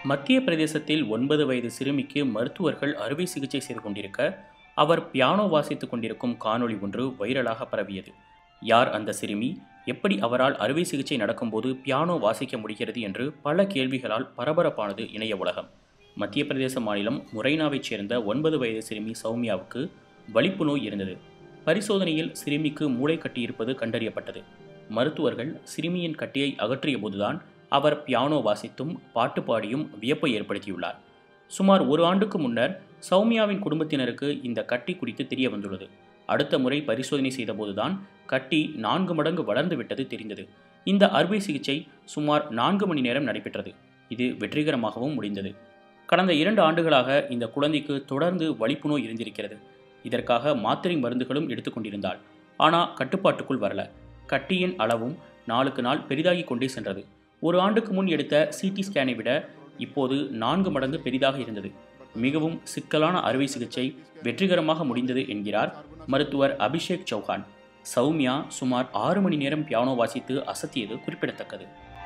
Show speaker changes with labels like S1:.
S1: மத்திய பிரதேசத்தில் ஒன்பது வயது சிறுமிக்கு மருத்துவர்கள் அறுவை சிகிச்சை செய்து கொண்டிருக்க அவர் பியானோ வாசித்துக் கொண்டிருக்கும் காணொளி ஒன்று வைரலாக பரவியது யார் அந்த சிறுமி எப்படி அவரால் அறுவை சிகிச்சை நடக்கும்போது பியானோ வாசிக்க முடிகிறது என்று பல கேள்விகளால் பரபரப்பானது இணைய உலகம் மத்திய பிரதேச மாநிலம் முரைனாவைச் சேர்ந்த ஒன்பது வயது சிறுமி சௌமியாவுக்கு வலிப்பு நோய் இருந்தது பரிசோதனையில் சிறுமிக்கு மூளை கட்டி இருப்பது கண்டறியப்பட்டது மருத்துவர்கள் சிறுமியின் கட்டியை அகற்றிய போதுதான் அவர் பியானோ வாசித்தும் பாட்டு பாடியும் வியப்பை ஏற்படுத்தியுள்ளார் சுமார் ஒரு ஆண்டுக்கு முன்னர் சௌமியாவின் குடும்பத்தினருக்கு இந்த கட்டி குறித்து தெரிய வந்துள்ளது அடுத்த முறை பரிசோதனை செய்தபோதுதான் கட்டி நான்கு மடங்கு வளர்ந்து விட்டது தெரிந்தது இந்த அறுவை சிகிச்சை சுமார் நான்கு மணி நேரம் நடைபெற்றது இது வெற்றிகரமாகவும் முடிந்தது கடந்த இரண்டு ஆண்டுகளாக இந்த குழந்தைக்கு தொடர்ந்து வலிப்பு நோய் இருந்திருக்கிறது இதற்காக மாத்திரை மருந்துகளும் எடுத்துக்கொண்டிருந்தாள் ஆனால் கட்டுப்பாட்டுக்குள் வரல கட்டியின் அளவும் நாளுக்கு நாள் பெரிதாகி கொண்டே சென்றது ஒரு ஆண்டுக்கு முன் எடுத்த சிடி ஸ்கேனை விட இப்போது நான்கு மடங்கு பெரிதாக இருந்தது மிகவும் சிக்கலான அறுவை சிகிச்சை வெற்றிகரமாக முடிந்தது என்கிறார் மருத்துவர் அபிஷேக் சௌஹான் சௌமியா சுமார் ஆறு மணி நேரம் பியானோ வாசித்து அசத்தியது குறிப்பிடத்தக்கது